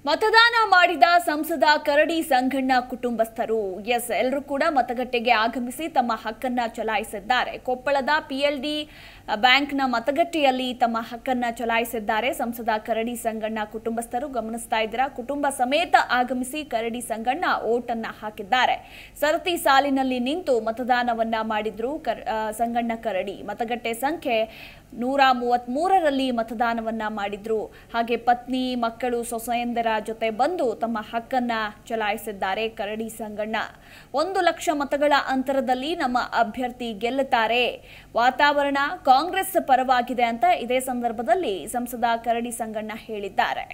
ಮತದಾನ ಮಾಡಿದ ಸಂಸದ ಕರಡಿ ಸಂಗಣ್ಣ ಕುಟುಂಬಸ್ಥರು ಎಸ್ ಎಲ್ಲರೂ ಕೂಡ ಮತಗಟ್ಟೆಗೆ ಆಗಮಿಸಿ ತಮ್ಮ ಹಕ್ಕನ್ನ ಚಲಾಯಿಸಿದ್ದಾರೆ ಕೊಪ್ಪಳದ ಪಿಎಲ್ಡಿ ಬ್ಯಾಂಕ್ನ ಮತಗಟ್ಟೆಯಲ್ಲಿ ತಮ್ಮ ಹಕ್ಕನ್ನ ಚಲಾಯಿಸಿದ್ದಾರೆ ಸಂಸದ ಕರಡಿ ಸಂಗಣ್ಣ ಕುಟುಂಬಸ್ಥರು ಗಮನಿಸ್ತಾ ಇದ್ದೀರಾ ಕುಟುಂಬ ಸಮೇತ ಆಗಮಿಸಿ ಕರಡಿ ಸಂಗಣ್ಣ ಓಟನ್ನ ಹಾಕಿದ್ದಾರೆ ಸರತಿ ಸಾಲಿನಲ್ಲಿ ನಿಂತು ಮತದಾನವನ್ನ ಮಾಡಿದ್ರು ಕರ್- ಆ, ಸಂಗಣ್ಣ ಕರಡಿ ಮತಗಟ್ಟೆ ಸಂಖ್ಯೆ ನೂರ ಮೂವತ್ತ್ ಮೂರರಲ್ಲಿ ಮತದಾನವನ್ನ ಮಾಡಿದ್ರು ಹಾಗೆ ಪತ್ನಿ ಮಕ್ಕಳು ಸೊಸೆಯಂದರ ಜೊತೆ ಬಂದು ತಮ್ಮ ಹಕ್ಕನ್ನ ಚಲಾಯಿಸಿದ್ದಾರೆ ಕರಡಿ ಸಂಗಣ್ಣ ಒಂದು ಲಕ್ಷ ಮತಗಳ ಅಂತರದಲ್ಲಿ ನಮ್ಮ ಅಭ್ಯರ್ಥಿ ಗೆಲ್ಲುತ್ತಾರೆ ವಾತಾವರಣ ಕಾಂಗ್ರೆಸ್ ಪರವಾಗಿದೆ ಅಂತ ಇದೇ ಸಂದರ್ಭದಲ್ಲಿ ಸಂಸದ ಕರಡಿ ಸಂಗಣ್ಣ ಹೇಳಿದ್ದಾರೆ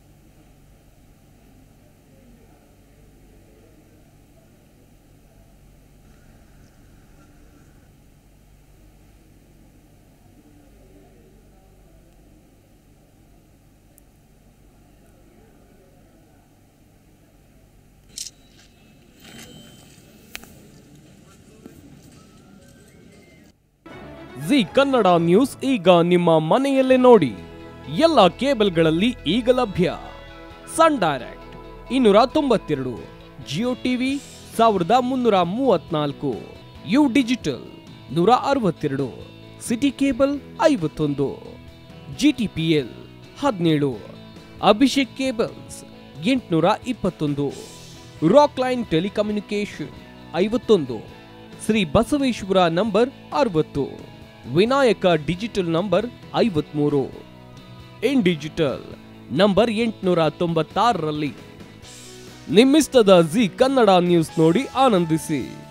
ಜಿ ಕನ್ನಡ ನ್ಯೂಸ್ ಈಗ ನಿಮ್ಮ ಮನೆಯಲ್ಲೇ ನೋಡಿ ಎಲ್ಲ ಕೇಬಲ್ಗಳಲ್ಲಿ ಈಗ ಲಭ್ಯ ಸನ್ ಡೈರೆಕ್ಟ್ ಇನ್ನೂರ ತೊಂಬತ್ತೆರಡು ಜಿಯೋ ಟಿವಿ ಸಾವಿರದ ಮುನ್ನೂರ ಮೂವತ್ನಾಲ್ಕು ಯು ಡಿಜಿಟಲ್ ನೂರ ಅರವತ್ತೆರಡು ಸಿಟಿ ಕೇಬಲ್ ಐವತ್ತೊಂದು ಜಿ ಟಿ ಪಿ ಎಲ್ ಹದಿನೇಳು ಅಭಿಷೇಕ್ ಕೇಬಲ್ಸ್ ಎಂಟುನೂರ ಇಪ್ಪತ್ತೊಂದು ರಾಕ್ ಲೈನ್ ಟೆಲಿಕಮ್ಯುನಿಕೇಶನ್ ಐವತ್ತೊಂದು ಶ್ರೀ ಬಸವೇಶ್ವರ ನಂಬರ್ ಅರವತ್ತು ವಿನಾಯಕ ಡಿಜಿಟಲ್ ನಂಬರ್ ಐವತ್ಮೂರು ಇನ್ ಡಿಜಿಟಲ್ ನಂಬರ್ ಎಂಟುನೂರ ತೊಂಬತ್ತಾರರಲ್ಲಿ ನಿಮ್ಮಿಸ್ತದ ಜಿ ಕನ್ನಡ ನ್ಯೂಸ್ ನೋಡಿ ಆನಂದಿಸಿ